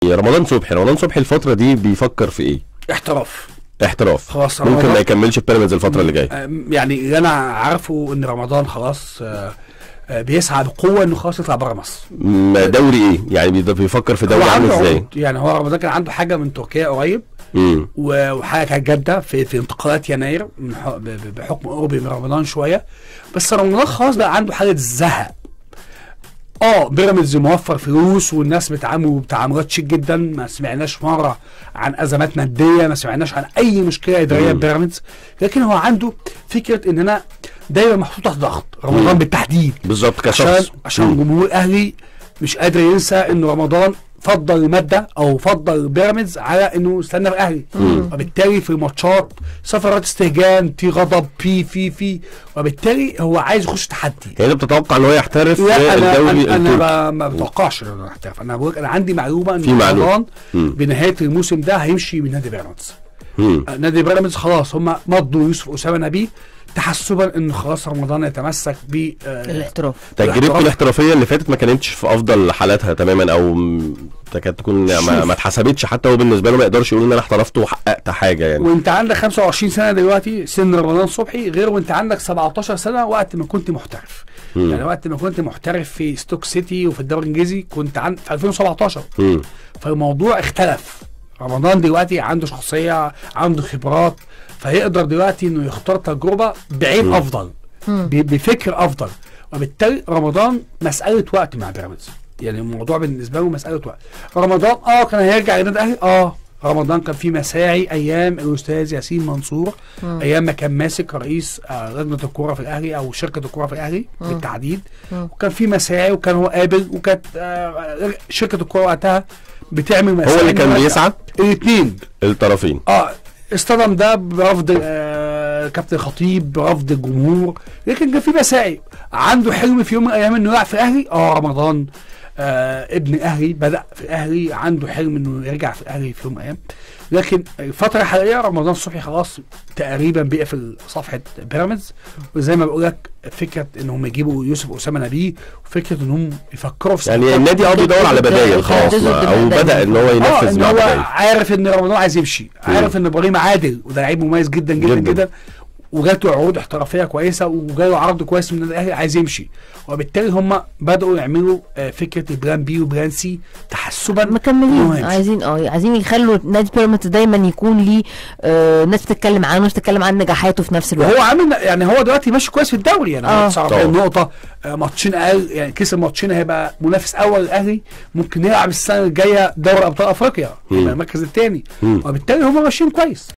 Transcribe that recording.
رمضان صبحي رمضان صبحي الفتره دي بيفكر في ايه احتراف احتراف خلاص ممكن رمضان- ما يكملش في بيراميدز الفتره اللي جايه أم، يعني اللي انا عارفه ان رمضان خلاص آه، آه، بيسعى بقوه انه خلاص يطلع بره مصر م- دوري ايه يعني بيد- بيفكر في دوري هو عامل عنده ازاي عروض. يعني هو رمضان كان عنده حاجه من تركيا قريب امم و- وحاجه كانت جاده في في انتقالات يناير من ح- ب- ب- بحكم قربي من رمضان شويه بس رمضان خلاص بقى عنده حاله زهق اه بيراميدز موفر فلوس والناس بتعاملوا بتعاملات شيك جدا ما سمعناش مره عن ازمات ماديه ما سمعناش عن اي مشكله اداريه مم. بيراميدز لكن هو عنده فكره ان انا دايما محطوط تحت ضغط رمضان مم. بالتحديد بالظبط عشان كشخص عشان مم. جمهور الاهلي مش قادر ينسى ان رمضان فضل الماده او فضل بيراميدز على انه استنى الاهلي وبالتالي في ماتشات سفرات استهجان في غضب في في في وبالتالي هو عايز يخش تحدي يعني انت بتتوقع ان هو يحترف في لا انا الدوري انا, أنا التركي ب- ما بتوقعش ان انا احترف انا بقول انا عندي معلومه في ان معلومة. رمضان مم. بنهايه الموسم ده هيمشي من نادي بيراميدز مم. نادي بيراميدز خلاص هم مضوا يوسف اسامه نبيه تحسبا ان خلاص رمضان يتمسك ب آه، الاحتراف تجربته الاحتراف. الاحترافيه اللي فاتت ما كانتش في افضل حالاتها تماما او م- تكاد تكون ما, شوف. ما اتحسبتش حتى هو بالنسبه له ما يقدرش يقول ان انا احترفت وحققت حاجه يعني وانت عندك 25 سنه دلوقتي سن رمضان صبحي غير وانت عندك 17 سنه وقت ما كنت محترف مم. يعني وقت ما كنت محترف في ستوك سيتي وفي الدوري الانجليزي كنت عن في 2017 مم. فالموضوع اختلف رمضان دلوقتي عنده شخصيه عنده خبرات فيقدر دلوقتي انه يختار تجربه بعين افضل ب- بفكر افضل وبالتالي رمضان مساله وقت مع بيراميدز يعني الموضوع بالنسبه له مساله وقت رمضان اه كان هيرجع للنادي الاهلي اه رمضان كان في مساعي ايام الاستاذ ياسين منصور ايام ما كان ماسك رئيس آه، لجنه الكوره في الاهلي او شركه الكوره في الاهلي بالتحديد وكان في مساعي وكان هو قابل وكانت آه، شركه الكوره وقتها بتعمل مساعي هو اللي كان بيسعى الاثنين الطرفين اه اصطدم ده برفض آه كابتن خطيب برفض الجمهور لكن كان في مساعي عنده حلم في يوم من الايام انه يلعب في الاهلي اه رمضان آه ابن الاهلي بدا في الاهلي عنده حلم انه يرجع في الاهلي في يوم من الايام لكن الفتره الحاليه رمضان صبحي خلاص تقريبا بيقفل صفحه بيراميدز وزي ما بقول لك فكره انهم يجيبوا يوسف اسامه نبيه وفكره انهم يفكروا في يعني صفقات النادي اه بيدور على بدايل خلاص يجددوا ما- او الدنيا بدا ان هو اه ينفذ ان مع هو بدايل عارف ان رمضان عايز يمشي عارف ان ابراهيم عادل وده لعيب مميز جدا جدا جداً. جدا, جدا وجات له عروض احترافيه كويسه وجاله عرض كويس من النادي الاهلي عايز يمشي وبالتالي هم بداوا يعملوا آه، فكره البلان بي وبلان سي تحسبا إنه مكملين هيمشي. عايزين اه عايزين يخلوا نادي بيراميدز دايما يكون ليه آه ناس بتتكلم عنه ناس بتتكلم عن نجاحاته في نفس الوقت وهو عامل يعني هو دلوقتي ماشي كويس في الدوري يعني آه. هو 49 طبعا. نقطه آه، ماتشين اقل يعني كسب ماتشين هيبقى منافس اول الاهلي ممكن يلعب السنه الجايه دوري ابطال افريقيا مم. يبقى المركز الثاني مم. وبالتالي هم ماشيين كويس